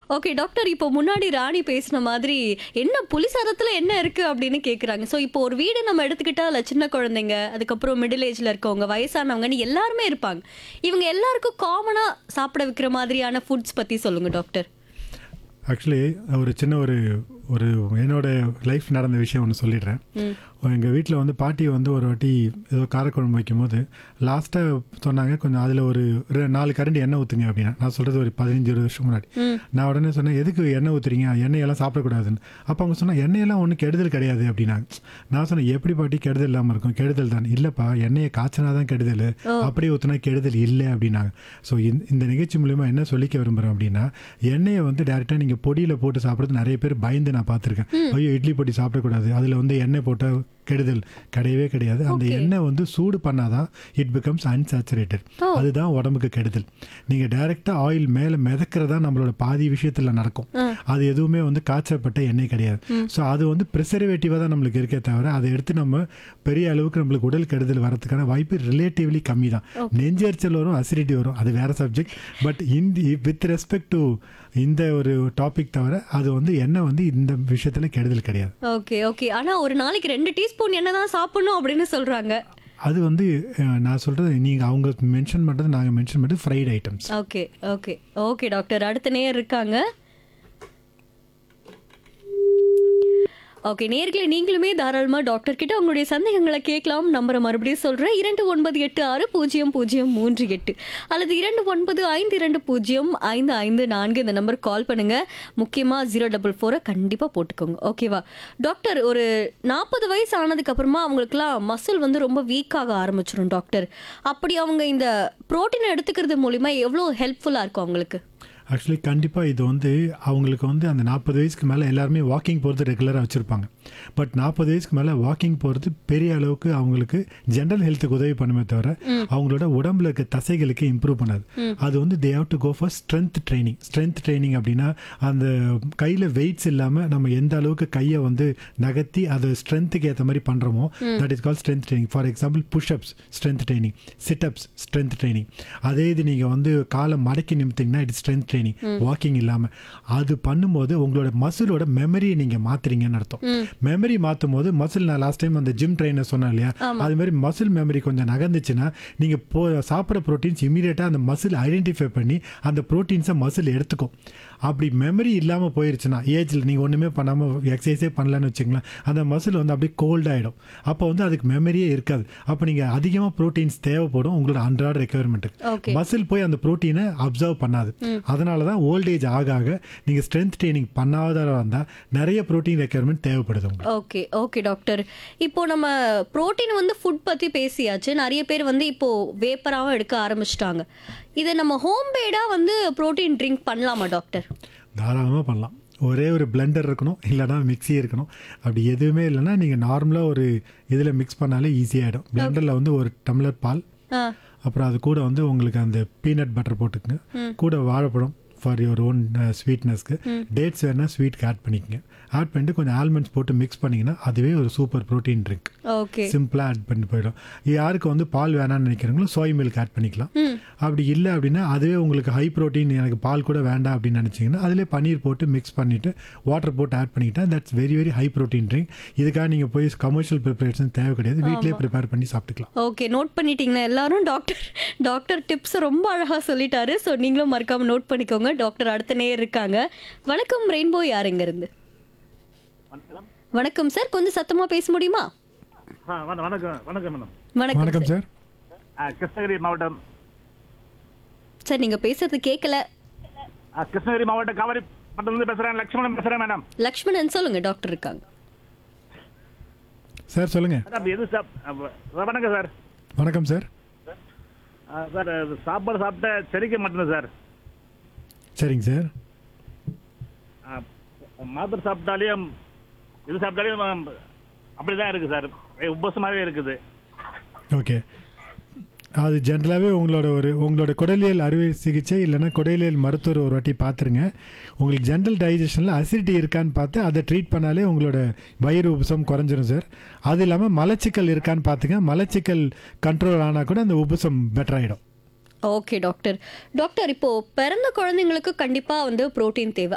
okay doctor இப்போ முன்னாடி ராணி பேசின மாதிரி என்ன புளி சாதத்துல என்ன இருக்கு அப்படின்னு கேக்குறாங்க ஸோ இப்போ ஒரு வீடு நம்ம எடுத்துக்கிட்டா அதுல சின்ன குழந்தைங்க அதுக்கப்புறம் மிடில் ஏஜ்ல இருக்கவங்க வயசானவங்கன்னு எல்லாருமே இருப்பாங்க இவங்க எல்லாருக்கும் காமனா சாப்பிட வைக்கிற மாதிரியான ஃபுட்ஸ் பத்தி சொல்லுங்க டாக்டர் ஆக்சுவலி ஒரு சின்ன ஒரு ஒரு என்னோட லைஃப் நடந்த விஷயம் ஒன்று சொல்லிடுறேன் எங்கள் வீட்டில் வந்து பாட்டி வந்து ஒரு வாட்டி ஏதோ காரக்குழம்பு வைக்கும்போது லாஸ்ட்டாக சொன்னாங்க கொஞ்சம் அதில் ஒரு ரெ- நாலு கரண்டி எண்ணெய் ஊற்றுங்க அப்படின்னா நான் சொல்கிறது ஒரு பதினஞ்சு இருபது வருஷம் முன்னாடி நான் உடனே சொன்னேன் எதுக்கு எண்ணெய் ஊற்றுறீங்க எண்ணெயெல்லாம் சாப்பிடக்கூடாதுன்னு அப்போ அவங்க சொன்னாங்க எண்ணெயெல்லாம் ஒன்றும் கெடுதல் கிடையாது அப்படின்னாங்க நான் சொன்னேன் எப்படி பாட்டி கெடுதல் இல்லாமல் இருக்கும் கெடுதல் தான் இல்லைப்பா எண்ணெயை காய்ச்சினா தான் கெடுதல் அப்படியே ஊற்றினா கெடுதல் இல்லை அப்படின்னாங்க ஸோ இந்த நிகழ்ச்சி மூலிமா என்ன சொல்லிக்க விரும்புகிறேன் அப்படின்னா எண்ணெயை வந்து டேரெக்டாக நீங்கள் பொடியில் போட்டு சாப்பிட்றது நிறைய பேர் பயந்து நான் பார்த்துருக்கேன் ஐயோ இட்லி பொடி சாப்பிடக்கூடாது அதில் வந்து எண்ணெய் போட்டால் கெடுதல் கிடையவே கிடையாது அந்த எண்ணெய் வந்து சூடு பண்ணாதான் இட் பிகம்ஸ் அன்சாச்சுரேட்டட் அதுதான் உடம்புக்கு கெடுதல் நீங்கள் டைரெக்டாக ஆயில் மேலே மிதக்கிறதா நம்மளோட பாதி விஷயத்தில் நடக்கும் அது எதுவுமே வந்து காய்ச்சப்பட்ட எண்ணெய் கிடையாது ஸோ அது வந்து ப்ரிசர்வேட்டிவாக தான் நம்மளுக்கு இருக்கே தவிர அதை எடுத்து நம்ம பெரிய அளவுக்கு நம்மளுக்கு உடல் கெடுதல் வரதுக்கான வாய்ப்பு ரிலேட்டிவ்லி கம்மி தான் நெஞ்செரிச்சல் வரும் அசிடிட்டி வரும் அது வேற சப்ஜெக்ட் பட் இந்த வித் ரெஸ்பெக்ட் டு இந்த ஒரு டாபிக் தவிர அது வந்து எண்ணெய் வந்து இந்த விஷயத்தில் கெடுதல் கிடையாது ஓகே ஓகே ஆனா ஒரு நாளைக்கு ரெண்டு டீஸ்பூன் எண்ணெய் தான் சாப்பிடணும் அப்படின்னு சொல்றாங்க அது வந்து அஹ், நான் சொல்கிறது நீங்கள் அவங்க மென்ஷன் பண்ணுறது நாங்கள் மென்ஷன் பண்ணுறது fried items okay okay okay doctor அடுத்த நேர் இருக்காங்க ஓகே நேர்களை நீங்களுமே தாராளமா டாக்டர் கிட்ட உங்களுடைய சந்தேகங்களை கேட்கலாம் நம்பரை மறுபடியும் சொல்றேன் இரண்டு ஒன்பது எட்டு ஆறு பூஜ்ஜியம் பூஜ்ஜியம் மூன்று எட்டு அல்லது இரண்டு ஒன்பது ஐந்து இரண்டு பூஜ்ஜியம் ஐந்து ஐந்து நான்கு இந்த நம்பருக்கு கால் பண்ணுங்க முக்கியமா ஜீரோ டபுள் ஃபோரை கண்டிப்பா போட்டுக்கோங்க ஓகேவா டாக்டர் ஒரு நாற்பது வயசு ஆனதுக்கு அப்புறமா அவங்களுக்குலாம் மசில் வந்து ரொம்ப வீக்காக ஆரம்பிச்சிடும் டாக்டர் அப்படி அவங்க இந்த புரோட்டீன் எடுத்துக்கிறது மூலிமா எவ்வளோ ஹெல்ப்ஃபுல்லா இருக்கும் அவங்களுக்கு ஆக்சுவலி கண்டிப்பாக இது வந்து அவங்களுக்கு வந்து அந்த நாற்பது வயசுக்கு மேலே எல்லாருமே வாக்கிங் போகிறது ரெகுலராக வச்சுருப்பாங்க பட் நாற்பது வயசுக்கு மேலே வாக்கிங் போகிறது பெரிய அளவுக்கு அவங்களுக்கு ஜென்ரல் ஹெல்த்துக்கு உதவி பண்ணுமே தவிர அவங்களோட உடம்புல இருக்க தசைகளுக்கு இம்ப்ரூவ் பண்ணாது அது வந்து they have to go for strength training strength training அப்படின்னா அந்த கையில் வெயிட்ஸ் இல்லாமல் நம்ம எந்த அளவுக்கு கையை வந்து நகர்த்தி அது ஸ்ட்ரென்த்துக்கு ஏற்ற மாதிரி பண்ணுறோமோ that is call strength training for example push ups strength training sit ups strength training அதே இது நீங்கள் வந்து காலை மடக்கி நிமித்திங்கன்னா இட் ஸ்ட்ரென்த் ட்ரைனிங் வாக்கிங் இல்லாமல் அது பண்ணும்போது உங்களோட மசிலோட மெமரியை நீங்கள் மாத்துறீங்கன்னு அர்த்தம் மெமரி மாற்றும் போது மசில் நான் லாஸ்ட் டைம் அந்த ஜிம் ட்ரைனர் சொன்னேன் இல்லையா அது மாதிரி மசில் மெமரி கொஞ்சம் நகர்ந்துச்சுன்னா நீங்கள் போ சாப்பிட்ற ப்ரோட்டீன்ஸ் இமீடியட்டாக அந்த மசில் ஐடென்டிஃபை பண்ணி அந்த ப்ரோட்டீன்ஸை மசில் எடுத்துக்கும் அப்படி மெமரி இல்லாமல் போயிருச்சுன்னா ஏஜில் நீங்கள் ஒன்றுமே பண்ணாமல் எக்ஸசைஸே பண்ணலன்னு வச்சுங்களேன் அந்த மசில் வந்து அப்படியே கோல்ட் ஆகிடும் அப்போ வந்து அதுக்கு மெமரியே இருக்காது அப்போ நீங்கள் அதிகமாக ப்ரோட்டீன்ஸ் தேவைப்படும் உங்களோட அன்றாட ரெக்குயர்மெண்ட்டுக்கு ஓகே மசில் போய் அந்த ப்ரோட்டீனை அப்சர்வ் பண்ணாது அதனால தான் ஓல்டேஜ் ஆக ஆக நீங்கள் ஸ்ட்ரென்த் ட்ரைனிங் பண்ணாத வந்தால் நிறைய ப்ரோட்டீன் ரெக்குயர்மெண்ட் தேவைப்படுது உங்களுக்கு ஓகே ஓகே டாக்டர் இப்போ நம்ம புரோட்டீன் வந்து ஃபுட் பத்தி பேசியாச்சு நிறைய பேர் வந்து இப்போ வேப்பராவும் எடுக்க ஆரம்பிச்சிட்டாங்க இதை நம்ம ஹோம் மேடா வந்து புரோட்டீன் ட்ரிங்க் பண்ணலாமா டாக்டர் தாராளமாக பண்ணலாம் ஒரே ஒரு பிளெண்டர் இருக்கணும் இல்லைனா மிக்ஸி இருக்கணும் அப்படி எதுவுமே இல்லைன்னா நீங்கள் நார்மலாக ஒரு இதில் மிக்ஸ் பண்ணாலே ஈஸியாகிடும் பிளெண்டரில் வந்து ஒரு டம்ளர் பால் ஆ அப்புறம் அது கூட வந்து உங்களுக்கு அந்த பீனட் பட்டர் போட்டுக்குங்க கூட வாழைப்பழம் ஃபார் யுவர் ஓன் ஸ்வீட்னஸ்க்கு டேட்ஸ் வேணா ஸ்வீட்க்கு ஆட் பண்ணிக்கங்க ஆட் பண்ணிட்டு கொஞ்சம் ஆல்மண்ட்ஸ் போட்டு மிக்ஸ் பண்ணிங்கன்னா அதுவே ஒரு சூப்பர் ப்ரோட்டீன் ட்ரிங்க் ஓகே சிம்பிளாக ஆட் பண்ணி போயிடும் யாருக்கு வந்து பால் வேணாம்னு நினைக்கிறீங்களோ சோய் மில்க் ஆட் பண்ணிக்கலாம் அப்படி இல்லை அப்படின்னா அதுவே உங்களுக்கு ஹை ப்ரோட்டீன் எனக்கு பால் கூட வேண்டாம் அப்படின்னு நினச்சிங்கன்னா அதிலே பன்னீர் போட்டு மிக்ஸ் பண்ணிவிட்டு வாட்டர் போட்டு ஆட் பண்ணிக்கிட்டா that's very very high protein drink இதுக்காக நீங்கள் போய் கமர்ஷியல் ப்ரிப்பரேஷன் தேவை கிடையாது வீட்டிலேயே ப்ரிப்பேர் பண்ணி சாப்பிட்டுக்கலாம் ஓகே நோட் பண்ணிட்டீங்களா எல்லாரும் டாக்டர் டாக்டர் டிப்ஸ் ரொம்ப அழகா சொல்லிட்டாரு ஸோ நீங்களும் மறக்காம நோட் பண்ணிக்கோங்க டாக்டர் அடுத்த நேர் இருக்காங்க வணக்கம் ரெயின்போ யார் இங்க இருந்து வணக்கம் சார் கொஞ்சம் சத்தமா பேச முடியுமா ஆ வண- வணக்கம் வணக்கம் மேடம் வணக்கம் வணக்கம் சார் ஆ, கிருஷ்ணகிரி மாவட்டம் சார் நீங்க பேசுறது கேட்கல ஆ, கிருஷ்ணகிரி மாவட்டம் காவிரி பட்டத்துலேருந்து பேசுகிறேன் லட்சுமணன் பேசுகிறேன் மேடம் லக்ஷ்மணன் சொல்லுங்க டாக்டர் இருக்காங்க சார் சொல்லுங்கள் மேடம் எது சாப் அப்ப- வணக்கம் சார் வணக்கம் சார் ஆ, சார் அது சாப்பாடு சாப்பிட்ட செரிக்க மாட்டேங்குது சார் சரிங்க சார் ஆ, மாத்திரை சாப்பிட்டாலையும் இது சாப்பிட்டாலையும் அப்படி தான் இருக்குது சார் உபசமாகவே இருக்குது ஓகே அது ஜென்ரலாகவே உங்களோட ஒரு உங்களோட குடலியல் அறுவை சிகிச்சை இல்லைன்னா குடலியல் மருத்துவர் ஒரு வாட்டி பார்த்துருங்க உங்களுக்கு ஜென்ரல் டைஜஷனில் அசிடிட்டி இருக்கான்னு பார்த்து அதை ட்ரீட் பண்ணாலே உங்களோட வயிறு உபசம் குறைஞ்சிரும் சார் அது இல்லாமல் மலச்சிக்கல் இருக்கான்னு பார்த்துங்க மலச்சிக்கல் கண்ட்ரோல் ஆனால் கூட அந்த உபசம் பெட்டர் ஆகிடும் ஓகே டாக்டர் டாக்டர் இப்போ பிறந்த குழந்தைங்களுக்கு கண்டிப்பா வந்து புரோட்டீன் தேவை